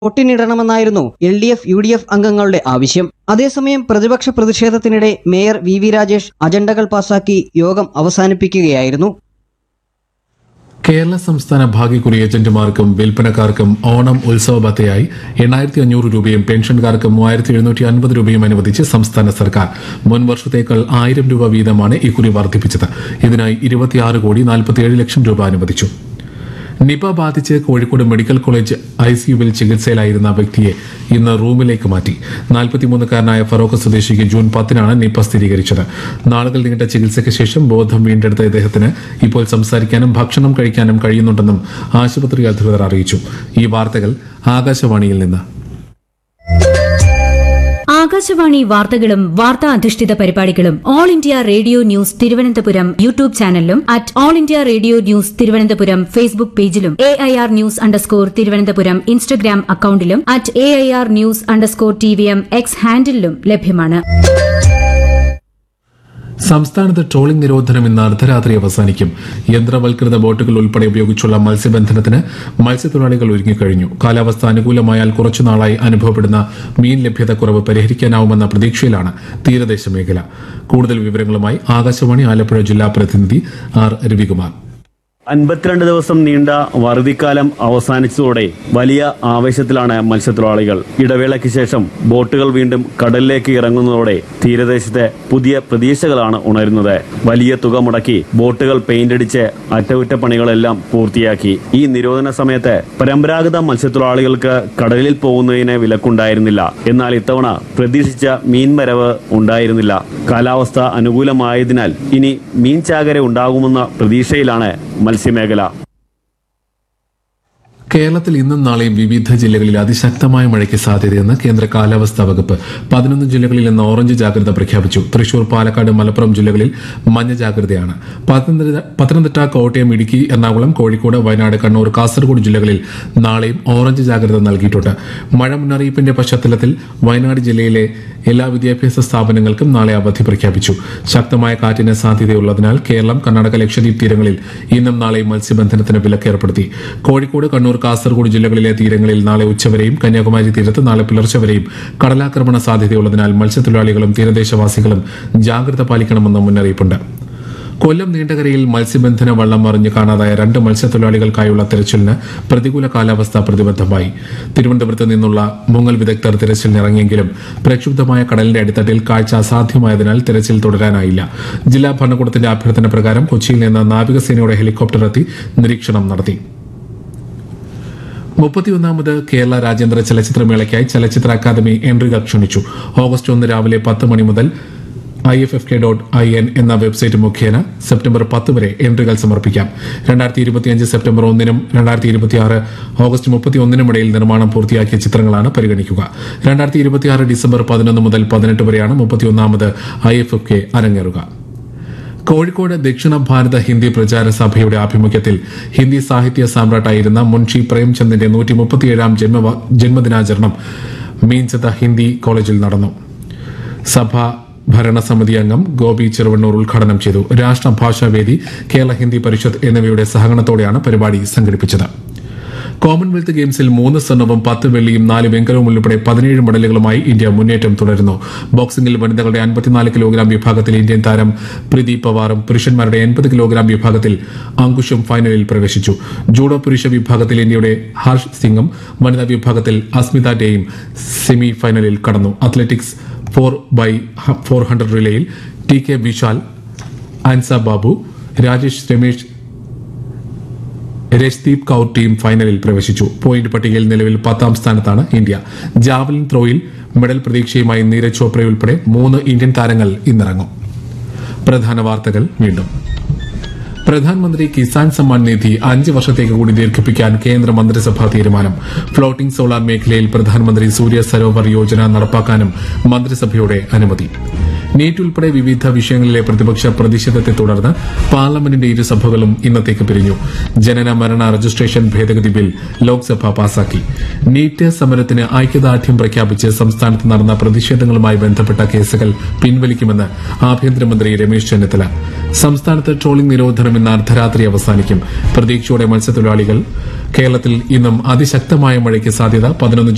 ഒട്ടിനിടണമെന്നായിരുന്നു L D F U D F അംഗങ്ങളുടെ ആവശ്യം അതേസമയം പ്രതിപക്ഷ പ്രതിഷേധത്തിനിടെ മേയർ വി വി രാജേഷ് അജണ്ടകൾ പാസാക്കി യോഗം അവസാനിപ്പിക്കുകയായിരുന്നു കേരള സംസ്ഥാന ഭാഗ്യക്കുറി ഏജന്റുമാർക്കും വിൽപ്പനക്കാർക്കും ഓണം ഉത്സവ ബത്തയായി എണ്ണായിരത്തി അഞ്ഞൂറ് രൂപയും പെൻഷൻകാർക്ക് മൂവായിരത്തി എഴുന്നൂറ്റി അൻപത് രൂപയും അനുവദിച്ച് സംസ്ഥാന സർക്കാർ മുൻ വർഷത്തേക്കാൾ ആയിരം രൂപ വീതമാണ് ഇക്കുറി വർദ്ധിപ്പിച്ചത് ഇതിനായി ഇരുപത്തിയാറ് കോടി നാൽപ്പത്തിയേഴ് ലക്ഷം രൂപ അനുവദിച്ചു നിപ ബാധിച്ച് കോഴിക്കോട് മെഡിക്കൽ കോളേജ് ഐസിയുവിൽ ചികിത്സയിലായിരുന്ന വ്യക്തിയെ ഇന്ന് റൂമിലേക്ക് മാറ്റി നാൽപ്പത്തിമൂന്നുകാരനായ ഫറോക്ക് സ്വദേശിക്ക് ജൂൺ പത്തിനാണ് നിപ സ്ഥിരീകരിച്ചത് നാളുകൾ നീണ്ട ചികിത്സയ്ക്ക് ശേഷം ബോധം വീണ്ടെടുത്ത ഇദ്ദേഹത്തിന് ഇപ്പോൾ സംസാരിക്കാനും ഭക്ഷണം കഴിക്കാനും കഴിയുന്നുണ്ടെന്നും ആശുപത്രി അധികൃതർ അറിയിച്ചു ഈ വാർത്തകൾ ആകാശവാണിയിൽ നിന്ന് ആകാശവാണി വാർത്തകളും വാർത്താ അധിഷ്ഠിത പരിപാടികളും all India radio news Thiruvananthapuram YouTube ചാനലിലും at all India radio news Thiruvananthapuram Facebook പേജിലും A I R news underscore Thiruvananthapuram Instagram അക്കൌണ്ടിലും at A I R news underscore T V M X ഹാൻഡിലും ലഭ്യമാണ് സംസ്ഥാനത്ത് ട്രോളിംഗ് നിരോധനം ഇന്ന് അർദ്ധരാത്രി അവസാനിക്കും യന്ത്രവൽകൃത ബോട്ടുകൾ ഉൾപ്പെടെ ഉപയോഗിച്ചുള്ള മത്സ്യബന്ധനത്തിന് മത്സ്യത്തൊഴിലാളികൾ ഒരുങ്ങിക്കഴിഞ്ഞു കാലാവസ്ഥ അനുകൂലമായാൽ കുറച്ചുനാളായി അനുഭവപ്പെടുന്ന മീൻ ലഭ്യത കുറവ് പരിഹരിക്കാനാവുമെന്ന പ്രതീക്ഷയിലാണ് തീരദേശ മേഖല കൂടുതൽ വിവരങ്ങളുമായി ആകാശവാണി ആലപ്പുഴ ജില്ലാ പ്രതിനിധി ആർ രവികുമാർ അൻപത്തിരണ്ട് ദിവസം നീണ്ട വറുതിക്കാലം അവസാനിച്ചതോടെ വലിയ ആവേശത്തിലാണ് മത്സ്യത്തൊഴിലാളികൾ ഇടവേളയ്ക്ക് ശേഷം ബോട്ടുകൾ വീണ്ടും കടലിലേക്ക് ഇറങ്ങുന്നതോടെ തീരദേശത്തെ പുതിയ പ്രതീക്ഷകളാണ് ഉണരുന്നത് വലിയ തുക മുടക്കി ബോട്ടുകൾ പെയിന്റ് അടിച്ച് അറ്റകുറ്റപ്പണികളെല്ലാം പൂർത്തിയാക്കി ഈ നിരോധന സമയത്ത് പരമ്പരാഗത മത്സ്യത്തൊഴിലാളികൾക്ക് കടലിൽ പോകുന്നതിന് വിലക്കുണ്ടായിരുന്നില്ല എന്നാൽ ഇത്തവണ പ്രതീക്ഷിച്ച മീൻ വരവ് ഉണ്ടായിരുന്നില്ല കാലാവസ്ഥ അനുകൂലമായതിനാൽ ഇനി മീൻ ചാകര ഉണ്ടാകുമെന്ന പ്രതീക്ഷയിലാണ് മത്സ്യമേഖല കേരളത്തിൽ ഇന്നും നാളെയും വിവിധ ജില്ലകളിൽ അതിശക്തമായ മഴയ്ക്ക് സാധ്യതയെന്ന് കേന്ദ്ര കാലാവസ്ഥാ വകുപ്പ് പതിനൊന്ന് ജില്ലകളിൽ ഇന്ന് ഓറഞ്ച് ജാഗ്രത പ്രഖ്യാപിച്ചു തൃശൂർ പാലക്കാട് മലപ്പുറം ജില്ലകളിൽ മഞ്ഞ ജാഗ്രതയാണ് പത്തനംതിട്ട പത്തനംതിട്ട കോട്ടയം ഇടുക്കി എറണാകുളം കോഴിക്കോട് വയനാട് കണ്ണൂർ കാസർഗോഡ് ജില്ലകളിൽ നാളെയും ഓറഞ്ച് ജാഗ്രത നൽകിയിട്ടുണ്ട് മഴ മുന്നറിയിപ്പിന്റെ പശ്ചാത്തലത്തിൽ വയനാട് ജില്ലയിലെ എല്ലാ വിദ്യാഭ്യാസ സ്ഥാപനങ്ങൾക്കും നാളെ അവധി പ്രഖ്യാപിച്ചു ശക്തമായ കാറ്റിന് സാധ്യതയുള്ളതിനാൽ കേരളം കർണാടക ലക്ഷദ്വീപ് തീരങ്ങളിൽ ഇന്നും നാളെയും മത്സ്യബന്ധനത്തിന് വിലക്ക് ഏർപ്പെടുത്തി കോഴിക്കോട് കണ്ണൂർ കാസർഗോഡ് ജില്ലകളിലെ തീരങ്ങളിൽ നാളെ ഉച്ചവരെയും കന്യാകുമാരി തീരത്ത് നാളെ പുലർച്ചെ വരെയും കടലാക്രമണ സാധ്യതയുള്ളതിനാൽ മത്സ്യത്തൊഴിലാളികളും തീരദേശവാസികളും ജാഗ്രത പാലിക്കണമെന്ന് മുന്നറിയിപ്പുണ്ട് കൊല്ലം നീണ്ടകരയിൽ മത്സ്യബന്ധന വള്ളം മറിഞ്ഞ് കാണാതായ രണ്ട് മത്സ്യത്തൊഴിലാളികൾക്കായുള്ള തെരച്ചിലിന് പ്രതികൂല കാലാവസ്ഥ പ്രതിബദ്ധമായി തിരുവനന്തപുരത്ത് നിന്നുള്ള മുങ്ങൽ വിദഗ്ധർ തിരച്ചിലിനിറങ്ങിയെങ്കിലും പ്രക്ഷുബ്ധമായ കടലിന്റെ അടിത്തട്ടിൽ കാഴ്ച അസാധ്യമായതിനാൽ തിരച്ചിൽ തുടരാനായില്ല ജില്ലാ ഭരണകൂടത്തിന്റെ അഭ്യർത്ഥന പ്രകാരം കൊച്ചിയിൽ നിന്ന് നാവികസേനയുടെ ഹെലികോപ്റ്റർ എത്തി നിരീക്ഷണം നടത്തി മുപ്പത്തിയൊന്നാമത് കേരള രാജ്യാന്തര ചലച്ചിത്രമേളയ്ക്കായി ചലച്ചിത്ര അക്കാദമി എൻട്രികൾ ക്ഷണിച്ചു ഓഗസ്റ്റ് ഒന്ന് രാവിലെ പത്ത് മണി മുതൽ I F F K dot I N എന്ന വെബ്സൈറ്റ് മുഖേന സെപ്റ്റംബർ പത്ത് വരെ എൻട്രികൾ സമർപ്പിക്കാം രണ്ടായിരത്തി ഇരുപത്തിയഞ്ച് സെപ്റ്റംബർ ഒന്നിനും രണ്ടായിരത്തി ഇരുപത്തിയാറ് ഓഗസ്റ്റ് മുപ്പത്തി ഒന്നിനും ഇടയിൽ നിർമ്മാണം പൂർത്തിയാക്കിയ ചിത്രങ്ങളാണ് പരിഗണിക്കുക രണ്ടായിരത്തി ഇരുപത്തിയാറ് ഡിസംബർ പതിനൊന്ന് മുതൽ പതിനെട്ട് വരെയാണ് മുപ്പത്തിയൊന്നാമത് ഐ എഫ് എഫ് കെ അരങ്ങേറുക കോഴിക്കോട് ദക്ഷിണ ഭാരത ഹിന്ദി പ്രചാര സഭയുടെ ആഭിമുഖ്യത്തിൽ ഹിന്ദി സാഹിത്യ സാമ്രാട്ടായിരുന്ന മുൻഷി പ്രേംചന്ദിന്റെ നൂറ്റി മുപ്പത്തിയേഴാം ജന്മവ- ജന്മദിനാചരണം മീൻചത ഹിന്ദി കോളേജിൽ നടന്നു സഭ ഭരണസമിതി അംഗം ഗോപി ചെറുവണ്ണൂർ ഉദ്ഘാടനം ചെയ്തു രാഷ്ട്രഭാഷാവേദി കേരള ഹിന്ദി പരിഷത്ത് എന്നിവയുടെ സഹകരണത്തോടെയാണ് പരിപാടി സംഘടിപ്പിച്ചത് കോമൺവെൽത്ത് ഗെയിംസിൽ മൂന്ന് സ്വർണവും പത്ത് വെള്ളിയും നാല് വെങ്കലവും ഉൾപ്പെടെ പതിനേഴ് മെഡലുകളുമായി ഇന്ത്യ മുന്നേറ്റം തുടരുന്നു ബോക്സിംഗിൽ വനിതകളുടെ അൻപത്തിനാല് കിലോഗ്രാം വിഭാഗത്തിൽ ഇന്ത്യൻ താരം പ്രീതി പവാറും പുരുഷന്മാരുടെ എൺപത് കിലോഗ്രാം വിഭാഗത്തിൽ അങ്കുഷും ഫൈനലിൽ പ്രവേശിച്ചു ജൂഡോ പുരുഷ വിഭാഗത്തിൽ ഇന്ത്യയുടെ ഹർഷ് സിംഗും വനിതാ വിഭാഗത്തിൽ അസ്മിത ഡേയും സെമി ഫൈനലിൽ കടന്നു athletics four by four hundred റിലേയിൽ T K Vishal Ansa Babu Rajesh Ramesh Rashdeep Kaur team ഫൈനലിൽ പ്രവേശിച്ചു പോയിന്റ് പട്ടികയിൽ നിലവിൽ പത്താം സ്ഥാനത്താണ് ഇന്ത്യ ജാവലിൻ ത്രോയിൽ മെഡൽ പ്രതീക്ഷയുമായി നീരജ് ചോപ്ര ഉൾപ്പെടെ മൂന്ന് ഇന്ത്യൻ താരങ്ങൾ ഇന്നിറങ്ങും പ്രധാന വാർത്തകൾ വീണ്ടും പ്രധാനമന്ത്രി കിസാൻ സമ്മാൻ നിധി അഞ്ച് വർഷത്തേക്ക് കൂടി ദീർഘിപ്പിക്കാൻ കേന്ദ്ര മന്ത്രിസഭാ തീരുമാനം ഫ്ലോട്ടിംഗ് സോളാർ മേഖലയിൽ പ്രധാനമന്ത്രി സൂര്യ സരോവർ യോജന നടപ്പാക്കാനും മന്ത്രിസഭയുടെ അനുമതി നീറ്റ് ഉൾപ്പെടെ വിവിധ വിഷയങ്ങളിലെ പ്രതിപക്ഷ പ്രതിഷേധത്തെ തുടർന്ന് പാർലമെന്റിന്റെ ഇരുസഭകളും ഇന്നത്തേക്ക് പിരിഞ്ഞു ജനന മരണ രജിസ്ട്രേഷൻ ഭേദഗതി ബിൽ ലോക്സഭ പാസാക്കി നീറ്റ് സമരത്തിന് ഐക്യദാർഢ്യം പ്രഖ്യാപിച്ച് സംസ്ഥാനത്ത് നടന്ന പ്രതിഷേധങ്ങളുമായി ബന്ധപ്പെട്ട കേസുകൾ പിൻവലിക്കുമെന്ന് ആഭ്യന്തരമന്ത്രി രമേശ് ചെന്നിത്തല സംസ്ഥാനത്ത് ട്രോളിംഗ് നിരോധനം ഇന്ന് അർദ്ധരാത്രി അവസാനിക്കും പ്രതീക്ഷയോടെ മത്സ്യത്തൊഴിലാളികൾ കേരളത്തിൽ ഇന്നും അതിശക്തമായ മഴയ്ക്ക് സാധ്യത പതിനൊന്ന്